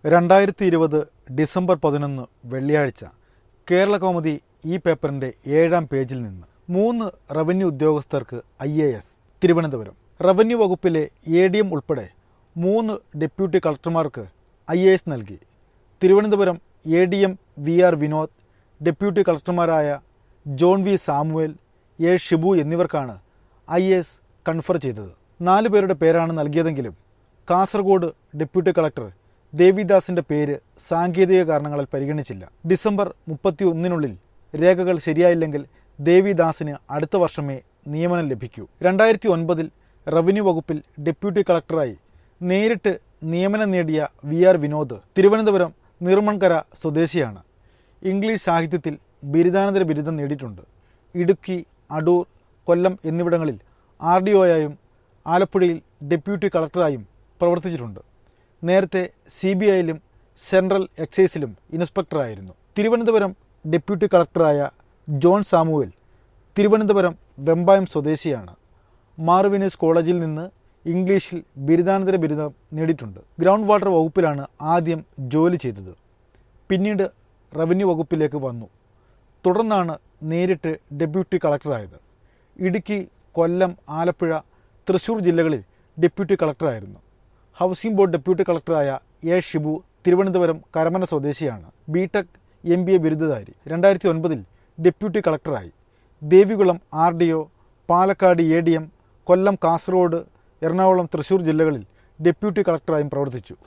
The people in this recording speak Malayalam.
രണ്ടായിരത്തി ഇരുപത് ഡിസംബർ പതിനൊന്ന് വെള്ളിയാഴ്ച കേരള കൗമുദി ഈ പേപ്പറിന്റെ ഏഴാം പേജിൽ നിന്ന് മൂന്ന് റവന്യൂ ഉദ്യോഗസ്ഥർക്ക് I A S Thiruvananthapuram revenue വകുപ്പിലെ എ ഡി എം ഉൾപ്പെടെ മൂന്ന് ഡെപ്യൂട്ടി കളക്ടർമാർക്ക് ഐ എ എസ് നൽകി Thiruvananthapuram A D M V R Vinod deputy കളക്ടർമാരായ ജോൺ വി സാമുവേൽ എ ഷിബു എന്നിവർക്കാണ് ഐ എ എസ് കൺഫർ ചെയ്തത് നാലു പേരുടെ പേരാണ് നൽകിയതെങ്കിലും കാസർഗോഡ് ഡെപ്യൂട്ടി കളക്ടർ ദേവിദാസിന്റെ പേര് സാങ്കേതിക കാരണങ്ങളാൽ പരിഗണിച്ചില്ല ഡിസംബർ മുപ്പത്തി ഒന്നിനുള്ളിൽ രേഖകൾ ശരിയായില്ലെങ്കിൽ ദേവിദാസിന് അടുത്ത വർഷമേ നിയമനം ലഭിക്കൂ രണ്ടായിരത്തി ഒൻപതിൽ റവന്യൂ വകുപ്പിൽ ഡെപ്യൂട്ടി കളക്ടറായി നേരിട്ട് നിയമനം നേടിയ വി ആർ വിനോദ് തിരുവനന്തപുരം നിർമ്മൺകര സ്വദേശിയാണ് ഇംഗ്ലീഷ് സാഹിത്യത്തിൽ ബിരുദാനന്തര ബിരുദം നേടിയിട്ടുണ്ട് ഇടുക്കി അടൂർ കൊല്ലം എന്നിവിടങ്ങളിൽ ആർ ഡി ഒയായും ആലപ്പുഴയിൽ ഡെപ്യൂട്ടി കളക്ടറായും പ്രവർത്തിച്ചിട്ടുണ്ട് നേരത്തെ സി ബി ഐയിലും സെൻട്രൽ എക്സൈസിലും ഇൻസ്പെക്ടറായിരുന്നു തിരുവനന്തപുരം ഡെപ്യൂട്ടി കളക്ടറായ ജോൺ സാമുവൽ തിരുവനന്തപുരം വെമ്പായം സ്വദേശിയാണ് മാർവിനീസ് കോളേജിൽ നിന്ന് ഇംഗ്ലീഷിൽ ബിരുദാനന്തര ബിരുദം നേടിയിട്ടുണ്ട് ഗ്രൗണ്ട് വാട്ടർ വകുപ്പിലാണ് ആദ്യം ജോലി ചെയ്തത് പിന്നീട് റവന്യൂ വകുപ്പിലേക്ക് വന്നു തുടർന്നാണ് നേരിട്ട് ഡെപ്യൂട്ടി കളക്ടറായത് ഇടുക്കി കൊല്ലം ആലപ്പുഴ തൃശൂർ ജില്ലകളിൽ ഡെപ്യൂട്ടി കളക്ടറായിരുന്നു ഹൗസിംഗ് ബോർഡ് ഡെപ്യൂട്ടി കളക്ടറായ എ ഷിബു തിരുവനന്തപുരം കരമന സ്വദേശിയാണ് ബിടെക് എം ബി എ ബിരുദധാരി രണ്ടായിരത്തി ഒൻപതിൽ ഡെപ്യൂട്ടി കളക്ടറായി Devikulam R D O Palakkad A D M Kollam Kasaragod Ernakulam Thrissur ജില്ലകളിൽ ഡെപ്യൂട്ടി കളക്ടറായും പ്രവർത്തിച്ചു